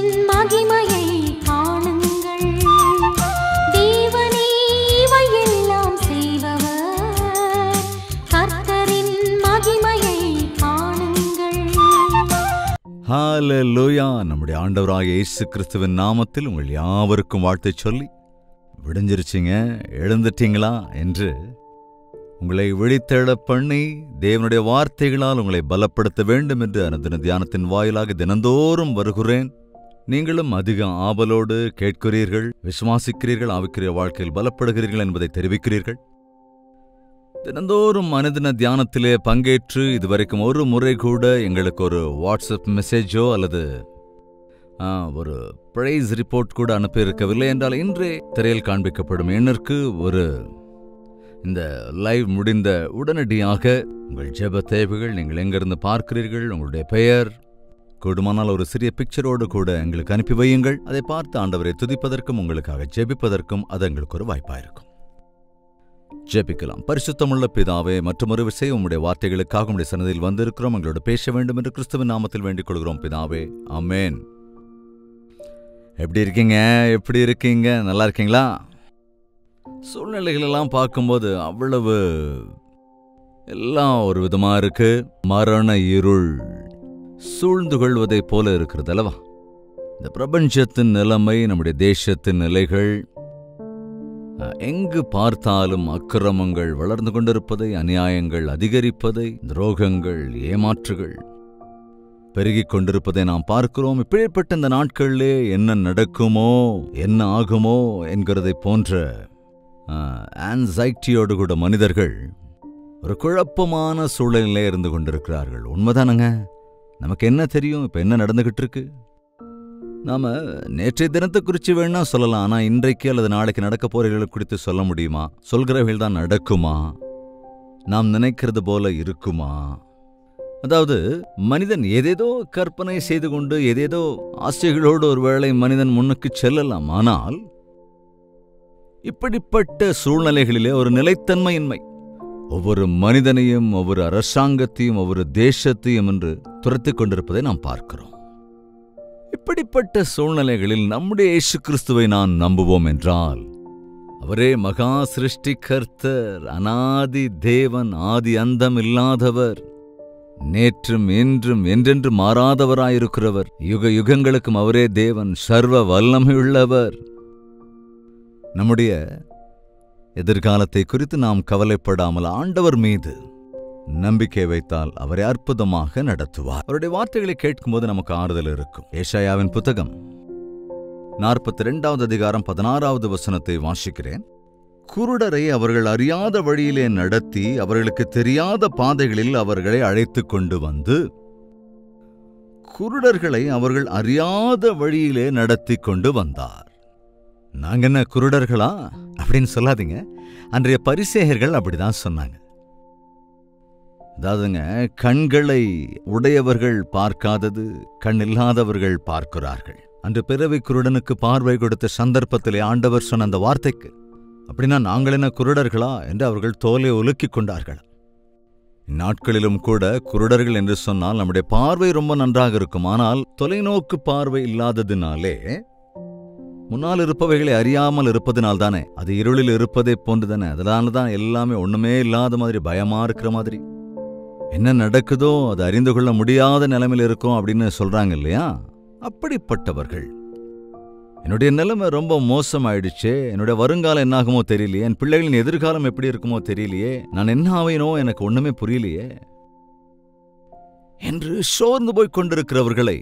மகிமையை காணுங்கள் தேவனே இவையெல்லாம் செய்பவர் கர்த்தரின் மகிமையை காணுங்கள் ஹalleluya நம்முடைய ஆண்டவராகிய இயேசு கிறிஸ்துவின் நாமத்தில் உங்கள் யாவருக்கும் வாழ்த்தை சொல்லி விடிஞ்சிருச்சிங்க எழுந்துட்டீங்களா என்று உங்களை விழித்தெழப் பண்ணி தேவனுடைய வார்த்தைகளால் உங்களை பலப்படுத்த வேண்டும் என்று அனுதின தியானத்தின் வாயிலாக தினந்தோறும் வருகிறேன் நீங்களும் அதிக ஆவலோடு கேட்கிறீர்கள் விசுவாசிக்கிறீர்கள் ஆவிக்கிற வாழ்க்கையில் பலப்படுகிறீர்கள் என்பதை தெரிவிக்கிறீர்கள் தினந்தோறும் மனிதன தியானத்திலே பங்கேற்று இதுவரைக்கும் ஒரு முறை கூட எங்களுக்கு ஒரு வாட்ஸ்அப் மெசேஜோ அல்லது ஆ, ஒரு பிரைஸ் ரிப்போர்ட் கூட அனுப்பியிருக்கவில்லை என்றால் இன்றே திரையில் காண்பிக்கப்படும் எண்ணிற்கு ஒரு இந்த லைவ் முடிந்த உடனடியாக உங்கள் ஜெப தேவைகள் நீங்கள் எங்கிருந்து பார்க்கிறீர்கள் உங்களுடைய பெயர் கூடுமானால் ஒரு சிறிய பிக்சரோடு கூட எங்களுக்கு அனுப்பி வையுங்கள் அதை பார்த்து ஆண்டவரை துதிப்பதற்கும் உங்களுக்காக ஜெபிப்பதற்கும் அது எங்களுக்கு ஒரு வாய்ப்பாயிருக்கும் ஜெபிக்கலாம் பரிசுத்தமுள்ள பிதாவே மற்றொரு விஷயம் உம்முடைய வார்த்தைகளுக்காக உம்முடைய சன்னதியில் வந்திருக்கிறோம் எங்களோட பேச வேண்டும் என்று கிறிஸ்துவின் நாமத்தில் வேண்டிக் கொள்கிறோம் பிதாவே ஆமென் எப்படி இருக்கீங்க எப்படி இருக்கீங்க நல்லா இருக்கீங்களா சூழ்நிலைகள் எல்லாம் பார்க்கும்போது அவ்வளவு எல்லாம் ஒரு விதமா இருக்கு மரண இருள் சூழ்ந்து கொள்வதைப் போல இருக்கிறது அல்லவா இந்த பிரபஞ்சத்தின் நிலைமை நம்முடைய தேசத்தின் நிலைகள் அஹ், எங்கு பார்த்தாலும் அக்கிரமங்கள் வளர்ந்து கொண்டிருப்பதை அநியாயங்கள் அதிகரிப்பதை துரோகங்கள் ஏமாற்றுகள் பெருகிக் கொண்டிருப்பதை நாம் பார்க்கிறோம் இப்படிப்பட்ட இந்த நாட்களிலே என்ன நடக்குமோ என்ன ஆகுமோ என்கிறதை போன்ற ஆன்சைட்டியோடு கூட மனிதர்கள் ஒரு குழப்பமான சூழலிலே இருந்து கொண்டிருக்கிறார்கள் உண்மைதானங்க நமக்கு என்ன தெரியும் இப்ப என்ன நடந்துகிட்டு இருக்கு நாம நேற்றைய தினத்தை குறித்து வேணா சொல்லலாம் ஆனா இன்றைக்கு அல்லது நாளைக்கு நடக்க போறவர்களை குறித்து சொல்ல முடியுமா சொல்கிறவர்கள் தான் நடக்குமா நாம் நினைக்கிறது போல இருக்குமா அதாவது மனிதன் ஏதேதோ கற்பனை செய்து கொண்டு ஏதேதோ ஆசைகளோடு ஒருவேளை மனிதன் முன்னுக்கு செல்லலாம் ஆனால் இப்படிப்பட்ட சூழ்நிலைகளிலே ஒரு நிலைத்தன்மையின்மை ஒவ்வொரு மனிதனையும் ஒவ்வொரு அரசாங்கத்தையும் ஒவ்வொரு தேசத்தையும் என்று துரத்திக் கொண்டிருப்பதை நாம் பார்க்கிறோம் இப்படிப்பட்ட சூழ்நிலைகளில் நம்முடைய இயேசு கிறிஸ்துவை நான் நம்புவோம் என்றால் அவரே மகா சிருஷ்டிகர்த்தர் அனாதி தேவன் ஆதி அந்தம் இல்லாதவர் நேற்றும் இன்றும் என்றென்று மாறாதவராயிருக்கிறவர் யுக யுகங்களுக்கும் அவரே தேவன் சர்வ வல்லமையுள்ளவர் நம்முடைய எதிர்காலத்தை குறித்து நாம் கவலைப்படாமல் ஆண்டவர் மீது நம்பிக்கை வைத்தால் அவரை அற்புதமாக நடத்துவார் அவருடைய வார்த்தைகளை கேட்கும்போது நமக்கு ஆறுதல் இருக்கும் ஏசாயாவின் புத்தகம் நாற்பத்தி ரெண்டாவது அதிகாரம் பதினாறாவது வசனத்தை வாசிக்கிறேன் குருடரை அவர்கள் அறியாத வழியிலே நடத்தி அவர்களுக்கு தெரியாத பாதைகளில் அவர்களை அழைத்துக் கொண்டு வந்து குருடர்களை அவர்கள் அறியாத வழியிலே நடத்தி கொண்டு வந்தார் நாங்க என்ன குருடர்களா அப்படின்னு சொல்லாதீங்க அன்றைய பரிசேகர்கள் அப்படிதான் சொன்னாங்க அதாவதுங்க கண்களை உடையவர்கள் பார்க்காதது கண் இல்லாதவர்கள் பார்க்கிறார்கள் அன்று பிறவி குருடனுக்கு பார்வை கொடுத்த சந்தர்ப்பத்திலே ஆண்டவர் சொன்ன அந்த வார்த்தைக்கு அப்படின்னா நாங்கள் என்ன குருடர்களா என்று அவர்கள் தோலை உலுக்கிக் கொண்டார்கள் இந்நாட்களிலும் கூட குருடர்கள் என்று சொன்னால் நம்முடைய பார்வை ரொம்ப நன்றாக இருக்கும் ஆனால் தொலைநோக்கு பார்வை இல்லாததினாலே முன்னால் இருப்பவைகளை அறியாமல் இருப்பதனால் தானே அது இருளில் இருப்பதை போன்று தானே அதனால தான் எல்லாமே ஒண்ணுமே இல்லாத மாதிரி பயமா இருக்கிற மாதிரி என்ன நடக்குதோ அது அறிந்து கொள்ள முடியாத நிலைமையில் இருக்கும் அப்படின்னு சொல்றாங்க இல்லையா அப்படிப்பட்டவர்கள் என்னுடைய நிலைமை ரொம்ப மோசமாயிடுச்சே என்னுடைய வருங்காலம் என்னாகுமோ தெரியலையே என் பிள்ளைகளின் எதிர்காலம் எப்படி இருக்குமோ தெரியலையே நான் என்ன ஆவேனோ எனக்கு ஒண்ணுமே புரியலையே என்று சோர்ந்து போய் கொண்டிருக்கிறவர்களை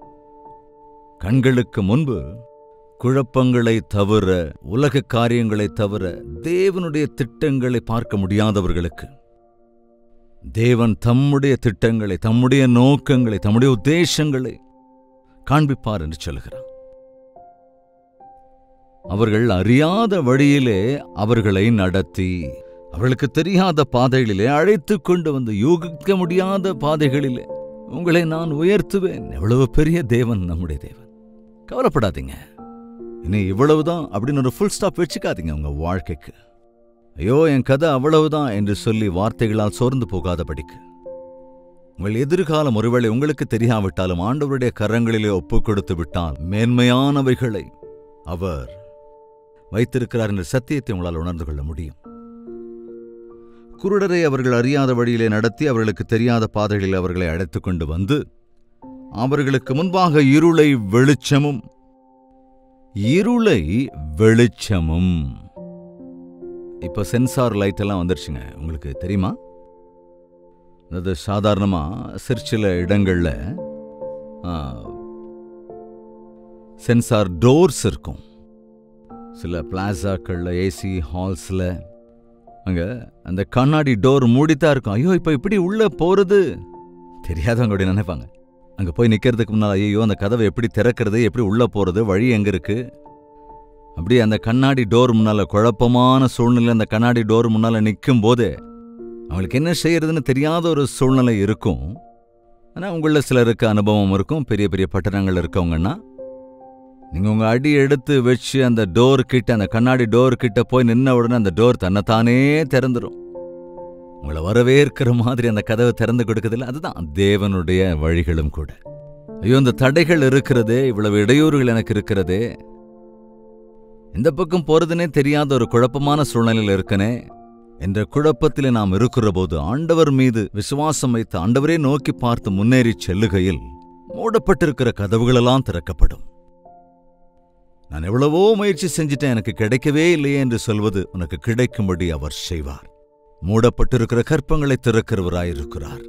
கண்களுக்கு முன்பு குழப்பங்களை தவிர உலக காரியங்களை தவிர தேவனுடைய திட்டங்களை பார்க்க முடியாதவர்களுக்கு தேவன் தம்முடைய திட்டங்களை தம்முடைய நோக்கங்களை தம்முடைய உத்தேசங்களை காண்பிப்பார் என்று சொல்கிறார் அவர்கள் அறியாத வழியிலே அவர்களை நடத்தி அவர்களுக்கு தெரியாத பாதைகளிலே அழைத்து கொண்டு வந்து யூகிக்க முடியாத பாதைகளிலே உங்களை நான் உயர்த்துவேன் எவ்வளவு பெரிய தேவன் நம்முடைய தேவன் கவலைப்படாதீங்க இனி இவ்வளவுதான் அப்படின்னு ஒரு ஃபுல் ஸ்டாப் வச்சுக்காதீங்க உங்க வாழ்க்கைக்கு ஐயோ என் கதை அவ்வளவுதான் என்று சொல்லி வார்த்தைகளால் சோர்ந்து போகாதபடிக்கு உங்கள் எதிர்காலம் ஒருவேளை உங்களுக்கு தெரியாவிட்டாலும் ஆண்டவருடைய கரங்களிலே ஒப்புக் கொடுத்து விட்டால் மேன்மையானவைகளை அவர் வைத்திருக்கிறார் என்ற சத்தியத்தை உங்களால் உணர்ந்து கொள்ள முடியும் குருடரை அவர்கள் அறியாத வழியிலே நடத்தி அவர்களுக்கு தெரியாத பாதைகளில் அவர்களை அழைத்துக் கொண்டு வந்து அவர்களுக்கு முன்பாக இருளை வெளிச்சமும் இருளை வெளிச்சமும் இப்போ சென்சார் லைட் எல்லாம் வந்துருச்சுங்க உங்களுக்கு தெரியுமா அதாவது சாதாரணமாக சிற்சில இடங்களில் சென்சார் டோர்ஸ் இருக்கும் சில பிளாசாக்களில் ஏசி ஹால்ஸில் அங்கே அந்த கண்ணாடி டோர் மூடித்தான் இருக்கும் ஐயோ இப்போ இப்படி உள்ளே போகிறது தெரியாதவங்க அப்படி நினைப்பாங்க அங்கே போய் நிற்கிறதுக்கு முன்னால் ஐயோ அந்த கதவை எப்படி திறக்கிறது எப்படி உள்ளே போகிறது வழி எங்கே இருக்குது அப்படியே அந்த கண்ணாடி டோர் முன்னால் குழப்பமான சூழ்நிலை அந்த கண்ணாடி டோர் முன்னால் நிற்கும் போது அவங்களுக்கு என்ன செய்யறதுன்னு தெரியாத ஒரு சூழ்நிலை இருக்கும் ஆனால் உங்களில் சிலருக்கு அனுபவம் இருக்கும் பெரிய பெரிய பட்டணங்கள் இருக்கவங்கன்னா நீங்கள் உங்கள் அடி எடுத்து வச்சு அந்த டோர் கிட்ட அந்த கண்ணாடி டோர் கிட்ட போய் நின்ன உடனே அந்த டோர் தன்னைத்தானே திறந்துடும் உங்களை வரவேற்கிற மாதிரி அந்த கதவை திறந்து கொடுக்குதில்ல அதுதான் தேவனுடைய வழிகளும் கூட ஐயோ இந்த தடைகள் இருக்கிறதே இவ்வளவு இடையூறுகள் எனக்கு இருக்கிறதே எந்த பக்கம் போறதுனே தெரியாத ஒரு குழப்பமான சூழ்நிலையில் இருக்கனே என்ற குழப்பத்தில் நாம் இருக்கிற போது ஆண்டவர் மீது விசுவாசம் வைத்து ஆண்டவரே நோக்கி பார்த்து முன்னேறி செல்லுகையில் மூடப்பட்டிருக்கிற கதவுகளெல்லாம் திறக்கப்படும் நான் எவ்வளவோ முயற்சி செஞ்சிட்டேன் எனக்கு கிடைக்கவே இல்லையே என்று சொல்வது உனக்கு கிடைக்கும்படி அவர் செய்வார் மூடப்பட்டிருக்கிற கற்பங்களை திறக்கிறவராயிருக்கிறார்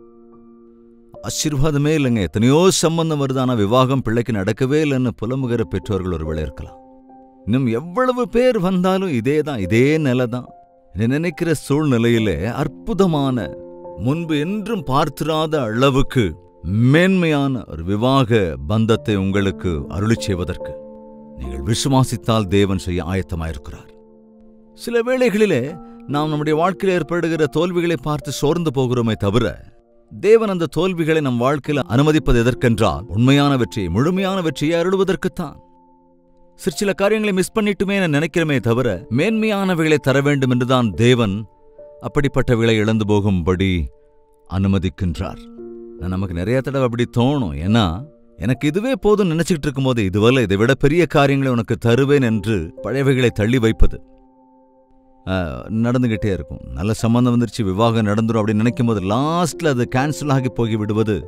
ஆசீர்வாதமே இல்லைங்க எத்தனையோ சம்பந்தம் வருது ஆனா விவாகம் பிள்ளைக்கு நடக்கவே இல்லைன்னு புலமுகிற பெற்றோர்கள் ஒருவேளை இருக்கலாம் இன்னும் எவ்வளவு பேர் வந்தாலும் இதே தான் இதே நிலை தான் நினைக்கிற சூழ்நிலையிலே அற்புதமான முன்பு என்றும் பார்த்திராத அளவுக்கு மேன்மையான ஒரு விவாக பந்தத்தை உங்களுக்கு அருளி செய்வதற்கு நீங்கள் விசுவாசித்தால் தேவன் செய்ய ஆயத்தமாயிருக்கிறார் சில வேளைகளிலே நாம் நம்முடைய வாழ்க்கையில் ஏற்படுகிற தோல்விகளை பார்த்து சோர்ந்து போகிறோமே தவிர தேவன் அந்த தோல்விகளை நம் வாழ்க்கையில் அனுமதிப்பது எதற்கென்றால் உண்மையான வெற்றியை முழுமையான வெற்றியை அருளுவதற்குத்தான் சிற்சில காரியங்களை மிஸ் பண்ணிட்டுமே என நினைக்கிறோமே தவிர மேன்மையானவைகளை தர வேண்டும் என்றுதான் தேவன் அப்படிப்பட்டவைகளை இழந்து போகும்படி அனுமதிக்கின்றார் நான் நமக்கு நிறைய தடவை அப்படி தோணும் ஏன்னா எனக்கு இதுவே போதும் நினைச்சுக்கிட்டு இருக்கும்போது இதுவரை இதை விட பெரிய காரியங்களை உனக்கு தருவேன் என்று பழையவைகளை தள்ளி வைப்பது ஆஹ், நடந்துகிட்டே இருக்கும் நல்ல சம்பந்தம் வந்துருச்சு விவாகம் நடந்துரும் அப்படின்னு நினைக்கும் போது லாஸ்ட்ல அது கேன்சல் ஆகி போகி விடுவது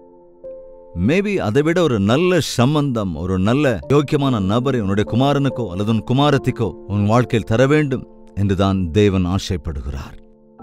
மேபி அதை விட ஒரு நல்ல சம்பந்தம் ஒரு நல்ல யோக்கியமான நபரை உன்னுடைய குமாரனுக்கோ அல்லது உன் குமாரத்திக்கோ உன் வாழ்க்கையில் தர வேண்டும் என்றுதான் தேவன் ஆசைப்படுகிறார்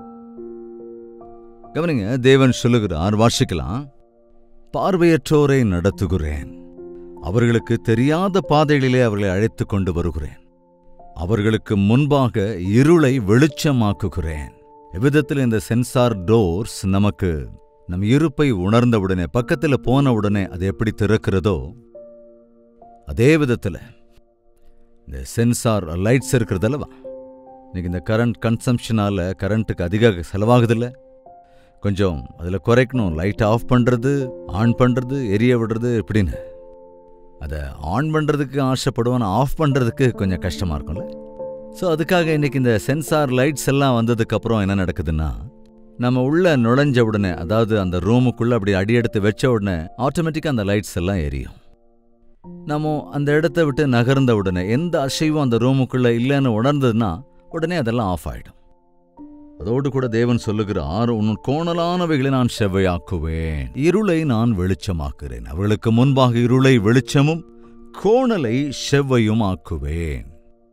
கவனிங்க தேவன் சொல்லுகிறார் வாசிக்கலாம் பார்வையற்றோரை நடத்துகிறேன் அவர்களுக்கு தெரியாத பாதைகளிலே அவர்களை அழைத்துக் கொண்டு வருகிறேன் அவர்களுக்கு முன்பாக இருளை வெளிச்சமாக்குகிறேன் எவ்விதத்தில் இந்த சென்சார் டோர்ஸ் நமக்கு நம் இருப்பை உணர்ந்தவுடனே பக்கத்துல போன உடனே அது எப்படி திறக்கிறதோ அதே விதத்துல இந்த சென்சார் லைட்ஸ் இருக்கிறதல்லவா இன்னைக்கு இந்த கரண்ட் கன்சம்ஷனால கரண்ட்டுக்கு அதிக செலவாகுதில்ல கொஞ்சம் அதில் குறைக்கணும் லைட் ஆஃப் பண்ணுறது ஆன் பண்ணுறது எரிய விடுறது இப்படின்னு அதை ஆன் பண்ணுறதுக்கு ஆசைப்படுவோம் ஆஃப் பண்ணுறதுக்கு கொஞ்சம் கஷ்டமாக இருக்கும்ல ஸோ அதுக்காக இன்னைக்கு இந்த சென்சார் லைட்ஸ் எல்லாம் வந்ததுக்கப்புறம் என்ன நடக்குதுன்னா நம்ம உள்ள நுழைஞ்ச உடனே அதாவது அந்த ரூமுக்குள்ள அப்படி அடி எடுத்து வச்ச உடனே ஆட்டோமேட்டிக்காக அந்த லைட்ஸ் எல்லாம் எரியும் நம்ம அந்த இடத்த விட்டு நகர்ந்த உடனே எந்த அசைவும் அந்த ரூமுக்குள்ள இல்லைன்னு உணர்ந்ததுன்னா உடனே அதெல்லாம் ஆஃப் ஆயிடும் அதோடு கூட தேவன் சொல்லுகிறார் உன் கோணலானவைகளை நான் செவ்வையாக்குவேன் இருளை நான் வெளிச்சமாக்குறேன் அவர்களுக்கு முன்பாக இருளை வெளிச்சமும் கோணலை செவ்வையும் ஆக்குவேன்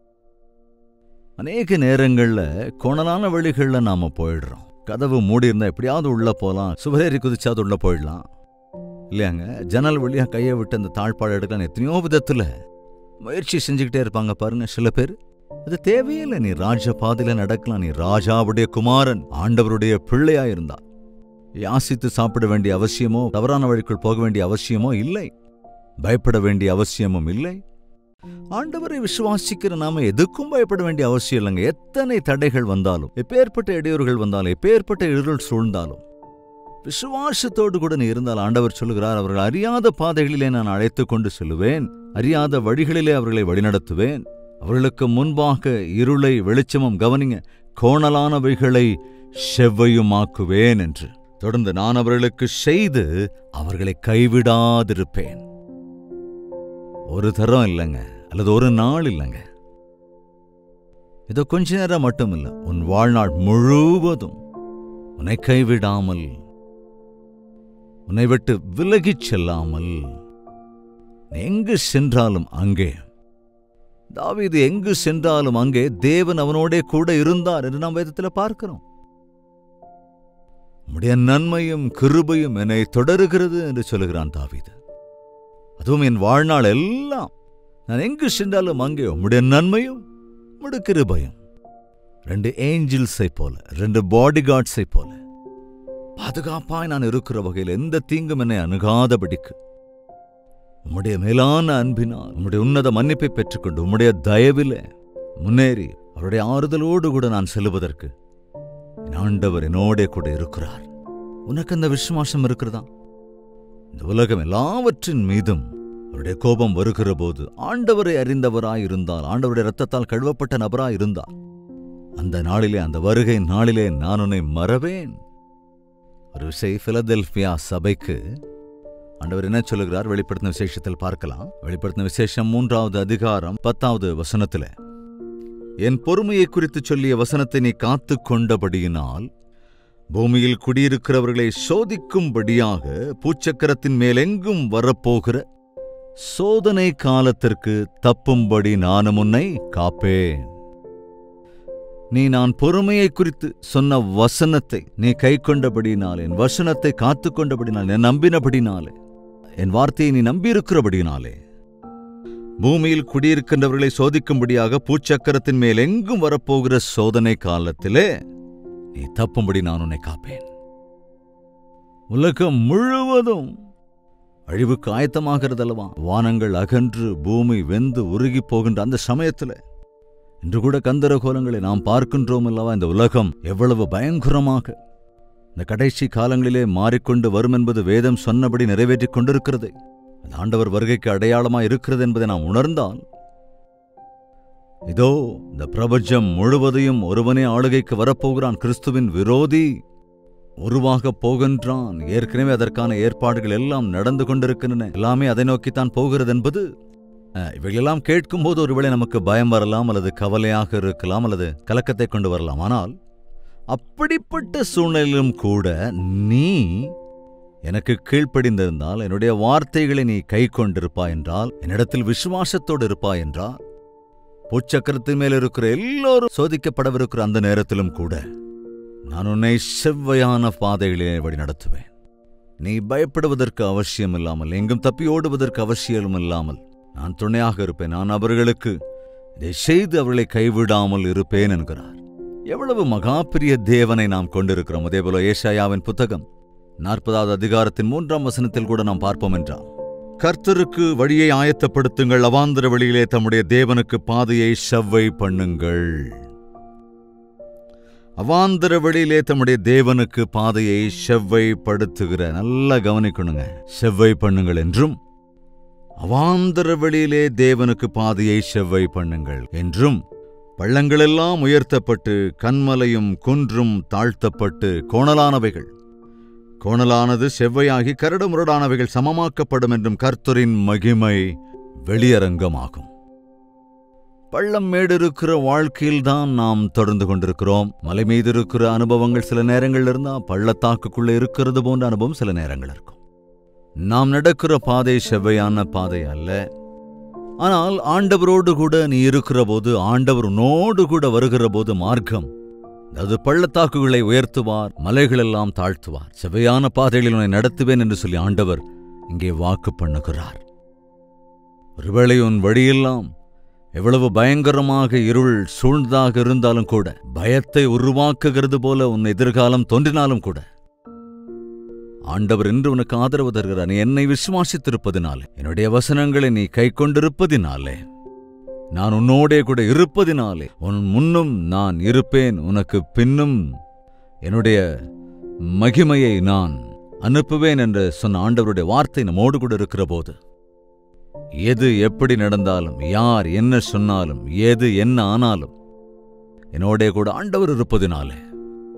அநேக நேரங்கள்ல கோணலான வழிகள்ல நாம போயிடுறோம் கதவு மூடி இருந்தா எப்படியாவது உள்ள போலாம் சுவரேறி குதிச்சாவது உள்ள போயிடலாம் இல்லையாங்க ஜன்னல் வழியா கையை விட்டு அந்த தாழ்பாடு எடுக்கலாம் எத்தனையோ விதத்துல முயற்சி செஞ்சுக்கிட்டே இருப்பாங்க பாருங்க சில பேர் அது தேவையில்லை நீ ராஜ பாதையில நடக்கலாம் நீ ராஜாவுடைய குமாரன் ஆண்டவருடைய பிள்ளையா இருந்தா யாசித்து சாப்பிட வேண்டிய அவசியமோ தவறான வழிக்குள் போக வேண்டிய அவசியமோ இல்லை பயப்பட வேண்டிய அவசியமும் இல்லை ஆண்டவரை விசுவாசிக்கிற நாம எதுக்கும் பயப்பட வேண்டிய அவசியம் இல்லைங்க எத்தனை தடைகள் வந்தாலும் எப்பேற்பட்ட இடையூறுகள் வந்தாலும் எப்பேற்பட்ட இருள் சூழ்ந்தாலும் விசுவாசத்தோடு கூட நீ இருந்தால் ஆண்டவர் சொல்லுகிறார் அவர்கள் அறியாத பாதைகளிலே நான் அழைத்துக் கொண்டு செல்லுவேன் அறியாத வழிகளிலே அவர்களை வழிநடத்துவேன் அவர்களுக்கு முன்பாக இருளை வெளிச்சமும் கவனிங்க கோணலானவைகளை செவ்வையுமாக்குவேன் என்று தொடர்ந்து நான் அவர்களுக்கு செய்து அவர்களை கைவிடாதிருப்பேன் ஒரு தரம் இல்லைங்க அல்லது ஒரு நாள் இல்லைங்க இதோ கொஞ்ச நேரம் மட்டும் இல்லை உன் வாழ்நாள் முழுவதும் உன்னை கைவிடாமல் உன்னை விட்டு விலகிச் செல்லாமல் நீ எங்கு சென்றாலும் அங்கே தாவீது எங்கு சென்றாலும் அங்கே தேவன் அவனோடே கூட இருந்தார் என்று நாம் வேதத்தில் பார்க்கிறோம் உம்முடைய நன்மையும் கிருபையும் என்னை தொடருகிறது என்று சொல்லுகிறான் தாவீது அதுவும் என் வாழ்நாள் எல்லாம் நான் எங்கு சென்றாலும் அங்கே உம்முடைய நன்மையும் உம்முடைய கிருபையும் ரெண்டு ஏஞ்சல்ஸை போல ரெண்டு பாடி கார்ட்ஸை போல பாதுகாப்பாய் நான் இருக்கிற வகையில் எந்த தீங்கும் என்னை அணுகாதபடிக்கு உம்முடைய மேலான அன்பினால் உம்முடைய உன்னத மன்னிப்பை பெற்றுக்கொண்டு உம்முடைய தயவிலே முன்னேறி அவருடைய ஆறுதலோடு கூட நான் செல்லுவதற்கு என் ஆண்டவர் என்னோடே கூட இருக்கிறார் உனக்கு அந்த விசுவாசம் இருக்கிறதா இந்த உலகம் எல்லாவற்றின் மீதும் அவருடைய கோபம் வருகிற போது ஆண்டவரை அறிந்தவராய் இருந்தால் ஆண்டவருடைய ரத்தத்தால் கழுவப்பட்ட நபராய் இருந்தால் அந்த நாளிலே அந்த வருகை நாளிலே நான் உன்னை மறவேன் ஒரு விஷயம் பிலதெல்பியா சபைக்கு ஆண்டவர் என்ன சொல்லுகிறார் வெளிப்படுத்தின விசேஷத்தில் பார்க்கலாம் வெளிப்படுத்தின விசேஷம் மூன்றாவது அதிகாரம் பத்தாவது வசனத்துல என் பொறுமையை குறித்து சொல்லிய வசனத்தை நீ காத்து கொண்டபடியினால் பூமியில் குடியிருக்கிறவர்களை சோதிக்கும்படியாக பூச்சக்கரத்தின் மேலெங்கும் வரப்போகிற சோதனை காலத்திற்கு தப்பும்படி நானும் உன்னை காப்பேன் நீ நான் பொறுமையை குறித்து சொன்ன வசனத்தை நீ கை கொண்டபடினாலே என் வசனத்தை காத்து கொண்டபடினாலே என் நம்பினபடினாலே என் வார்த்தையை நீ நம்பியிருக்கிறபடினாலே பூமியில் குடியிருக்கின்றவர்களை சோதிக்கும்படியாக பூச்சக்கரத்தின் மேல் எங்கும் வரப்போகிற சோதனை காலத்திலே நீ தப்பும்படி நான் உன்னை காப்பேன் உலகம் முழுவதும் அழிவுக்கு ஆயத்தமாகிறதல்லவா வானங்கள் அகன்று பூமி வெந்து உருகி போகின்ற அந்த சமயத்துல இன்று கூட கந்தரகோலங்களை நாம் பார்க்கின்றோம் அல்லவா இந்த உலகம் எவ்வளவு பயங்கரமாக இந்த கடைசி காலங்களிலே மாறிக்கொண்டு வரும் என்பது வேதம் சொன்னபடி நிறைவேற்றிக் கொண்டிருக்கிறது அது ஆண்டவர் வருகைக்கு அடையாளமாய் இருக்கிறது என்பதை நாம் உணர்ந்தால் இதோ இந்த பிரபஞ்சம் முழுவதையும் ஒருவனே ஆளுகைக்கு வரப்போகிறான் கிறிஸ்துவின் விரோதி உருவாகப் போகின்றான் ஏற்கனவே அதற்கான ஏற்பாடுகள் எல்லாம் நடந்து கொண்டிருக்கின்றன எல்லாமே அதை நோக்கித்தான் போகிறது என்பது அஹ், இவைகளெல்லாம் கேட்கும்போது ஒருவேளை நமக்கு பயம் வரலாம் அல்லது கவலையாக இருக்கலாம் அல்லது கலக்கத்தை கொண்டு வரலாம் ஆனால் அப்படிப்பட்ட சூழ்நிலையிலும் கூட நீ எனக்கு கீழ்ப்படிந்திருந்தால் என்னுடைய வார்த்தைகளை நீ கை கொண்டிருப்பாய் என்றால் என்னிடத்தில் விசுவாசத்தோடு இருப்பாய் என்றால் பூச்சக்கரத்தின் மேல் இருக்கிற எல்லோரும் சோதிக்கப்படவிருக்கிற அந்த நேரத்திலும் கூட நான் உன்னை செவ்வையான பாதைகளிலே வழி நடத்துவேன் நீ பயப்படுவதற்கு அவசியம் இல்லாமல் எங்கும் தப்பி ஓடுவதற்கு அவசியம் இல்லாமல் நான் துணையாக இருப்பேன் நான் அவர்களுக்கு இதை செய்து அவர்களை கைவிடாமல் இருப்பேன் என்கிறார் எவ்வளவு மகா பெரிய தேவனை நாம் கொண்டிருக்கிறோம் அதேபோல ஏசாயாவின் புத்தகம் நாற்பதாவது அதிகாரத்தின் மூன்றாம் வசனத்தில் கூட நாம் பார்ப்போம் என்றால் கர்த்தருக்கு வழியை ஆயத்தப்படுத்துங்கள் அவாந்தர வழியிலே தம்முடைய தேவனுக்கு பாதையை செவ்வை பண்ணுங்கள் அவாந்தர வழியிலே தம்முடைய தேவனுக்கு பாதையை செவ்வைப்படுத்துகிற நல்லா கவனிக்கணுங்க செவ்வை பண்ணுங்கள் என்றும் அவாந்தர வழியிலே தேவனுக்கு பாதையை செவ்வை பண்ணுங்கள் என்றும் பள்ளங்களெல்லாம் உயர்த்தப்பட்டு கண்மலையும் குன்றும் தாழ்த்தப்பட்டு கோணலானவைகள் கோணலானது செவ்வையாகி கரடுமுரடானவைகள் சமமாக்கப்படும் என்றும் கர்த்தரின் மகிமை வெளியரங்கமாகும் பள்ளம் மேடு இருக்கிற வாழ்க்கையில்தான் நாம் தொடர்ந்து கொண்டிருக்கிறோம் மலை மீது இருக்கிற அனுபவங்கள் சில நேரங்கள் இருந்தா பள்ளத்தாக்குக்குள்ள இருக்கிறது போன்ற அனுபவம் சில நேரங்கள் இருக்கும் நாம் நடக்கிற பாதை செவ்வையான பாதை அல்ல ஆனால் ஆண்டவரோடு கூட நீ இருக்கிற போது ஆண்டவர் உன்னோடு கூட வருகிற போது மார்க்கம் அதாவது பள்ளத்தாக்குகளை உயர்த்துவார் மலைகளெல்லாம் தாழ்த்துவார் செவ்வையான பாதைகளில் உன்னை நடத்துவேன் என்று சொல்லி ஆண்டவர் இங்கே வாக்கு பண்ணுகிறார் ஒருவேளை உன் வழியெல்லாம் எவ்வளவு பயங்கரமாக இருள் சூழ்ந்ததாக இருந்தாலும் கூட பயத்தை உருவாக்குகிறது போல உன் எதிர்காலம் தோன்றினாலும் கூட ஆண்டவர் என்று உனக்கு ஆதரவு தருகிறார் நீ என்னை விசுவாசித்திருப்பதினாலே என்னுடைய வசனங்களை நீ கை கொண்டிருப்பதினாலே நான் உன்னோடே கூட இருப்பதினாலே உன் முன்னும் நான் இருப்பேன் உனக்கு பின்னும் என்னுடைய மகிமையை நான் அனுப்புவேன் என்று சொன்ன ஆண்டவருடைய வார்த்தை நம்மோடு கூட இருக்கிற போது எது எப்படி நடந்தாலும் யார் என்ன சொன்னாலும் எது என்ன ஆனாலும் என்னோடே கூட ஆண்டவர் இருப்பதினாலே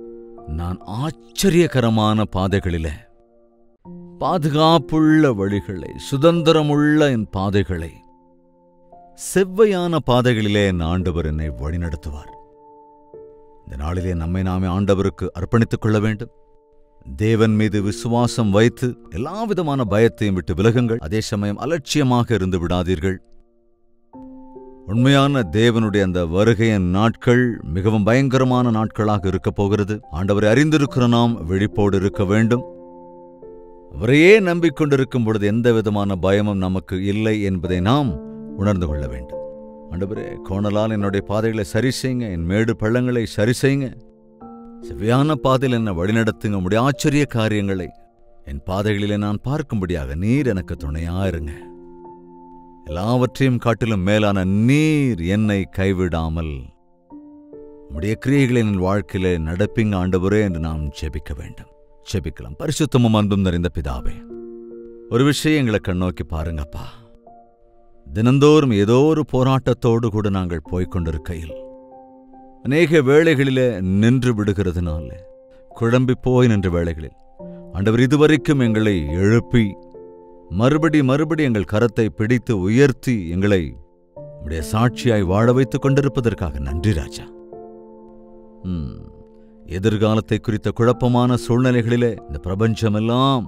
நான் ஆச்சரியகரமான பாதைகளிலே பாதுகாப்புள்ள வழிகளை சுதந்திரமுள்ள என் பாதைகளை செவ்வையான பாதைகளிலே என் ஆண்டவர் என்னை வழிநடத்துவார் இந்த நாளிலே நம்மை நாமே ஆண்டவருக்கு அர்ப்பணித்துக் கொள்ள வேண்டும் தேவன் மீது விசுவாசம் வைத்து எல்லாவிதமான பயத்தையும் விட்டு விலகுங்கள் அதே சமயம் அலட்சியமாக இருந்து விடாதீர்கள் உண்மையான தேவனுடைய அந்த வருகையின் நாட்கள் மிகவும் பயங்கரமான நாட்களாக இருக்கப் போகிறது ஆண்டவரை அறிந்திருக்கிற நாம் விழிப்போடு இருக்க வேண்டும் அவரையே நம்பிக்கொண்டிருக்கும் பொழுது எந்த விதமான பயமும் நமக்கு இல்லை என்பதை நாம் உணர்ந்து கொள்ள வேண்டும் ஆண்டவரே கோணலால் என்னுடைய பாதைகளை சரி செய்யுங்க என் மேடு பள்ளங்களை சரி செய்யுங்க செவ்வையான பாதையில் என்னை வழிநடத்துங்க உம்முடைய ஆச்சரிய காரியங்களை என் பாதைகளிலே நான் பார்க்கும்படியாக நீர் எனக்கு துணையா இருங்க எல்லாவற்றையும் காட்டிலும் மேலான நீர் என்னை கைவிடாமல் உம்முடைய கிரியைகளை என் வாழ்க்கையிலே நடப்பிங்க ஆண்டவரே என்று நாம் ஜெபிக்க வேண்டும் ஜெபிக்கலாம் பரிசுத்தமும் அன்பும் நிறைந்த பிதாவே ஒரு விஷயம் எங்களை கண்ணோக்கி பாருங்கப்பா தினந்தோறும் ஏதோ ஒரு போராட்டத்தோடு கூட நாங்கள் போய்க் கொண்டிருக்கையில் அநேக வேளைகளிலே நின்று விடுகிறதுனால குழம்பி போய் நின்ற வேளைகளில் ஆண்டவர் இதுவரைக்கும் எங்களை எழுப்பி மறுபடி மறுபடி எங்கள் கரத்தை பிடித்து உயர்த்தி எங்களை உடைய சாட்சியாய் வாழ வைத்துக் கொண்டிருப்பதற்காக நன்றி ராஜா ம், எதிர்காலத்தை குறித்த குழப்பமான சூழ்நிலைகளிலே இந்த பிரபஞ்சமெல்லாம்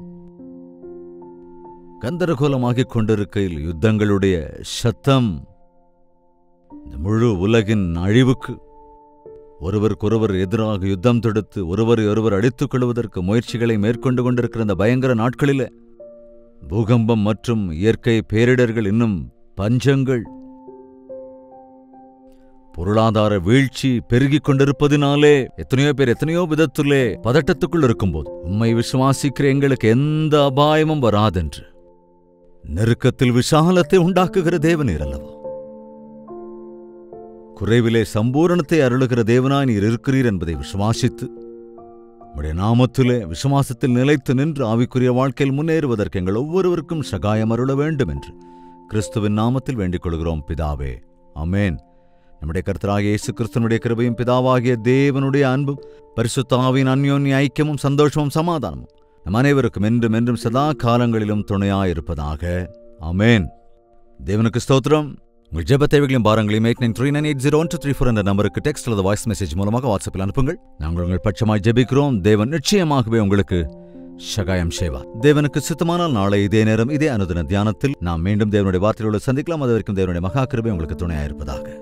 கந்தரகோலமாகிக் கொண்டிருக்கையில் யுத்தங்களுடைய சத்தம் இந்த முழு உலகின் அழிவுக்கு ஒருவருக்கொருவர் எதிராக யுத்தம் தொடுத்து ஒருவரை ஒருவர் அடித்துக் கொள்வதற்கு முயற்சிகளை மேற்கொண்டு கொண்டிருக்கிற இந்த பயங்கர நாட்களிலே பூகம்பம் மற்றும் இயற்கை பேரிடர்கள் இன்னும் பஞ்சங்கள் பொருளாதார வீழ்ச்சி பெருகிக் கொண்டிருப்பதினாலே எத்தனையோ பேர் எத்தனையோ விதத்திலே பதட்டத்துக்குள் இருக்கும்போது உம்மை விசுவாசிக்கிற எங்களுக்கு எந்த அபாயமும் வராதென்று நெருக்கத்தில் விசாலத்தை உண்டாக்குகிற தேவனீர் அல்லவா குறைவிலே சம்பூரணத்தை அருளுகிற தேவனாய் நீர் இருக்கிறீர் என்பதை விசுவாசித்து உம்முடைய நாமத்திலே விசுவாசத்தில் நிலைத்து நின்று ஆவிக்குரிய வாழ்க்கையில் முன்னேறுவதற்கு எங்கள் ஒவ்வொருவருக்கும் சகாயம் அருள வேண்டும் என்று கிறிஸ்துவின் நாமத்தில் வேண்டிக் கொள்கிறோம் பிதாவே அமேன் நம்முடைய கர்த்தராகிய இயேசு கிறிஸ்துவனுடைய கிருபையும் பிதாவாகிய தேவனுடைய அன்பும் பரிசுத்தாவின் அந்யோன்ய ஐக்கியமும் சந்தோஷமும் சமாதானமும் நம் அனைவருக்கும் என்றும் என்றும் சதா காலங்களிலும் துணையாயிருப்பதாக அமேன் தேவனுக்கு ஸ்தோத்திரம் உங்கள் ஜெப தேவைகளையும் பாரங்களையும் eight nine three nine eight zero one two three four என்ற நம்பருக்கு டெக்ஸ்ட் அல்லது வாய்ஸ் மெசேஜ் மூலமாக வாட்ஸ்அப்பில் அனுப்புங்கள் நாங்கள் உங்கள் பட்சமாய் ஜெபிக்கிறோம் தேவன் நிச்சயமாகவே உங்களுக்கு சகாயம் செய்வார் தேவனுக்கு சித்தமானால் நாளை இதே நேரம் இதே அனுதின தியானத்தில் நாம் மீண்டும் தேவனுடைய வார்த்தைகளோடு சந்திக்கலாம் அது வரைக்கும் தேவனுடைய மகா கிருபை உங்களுக்கு துணையாயிருப்பதாக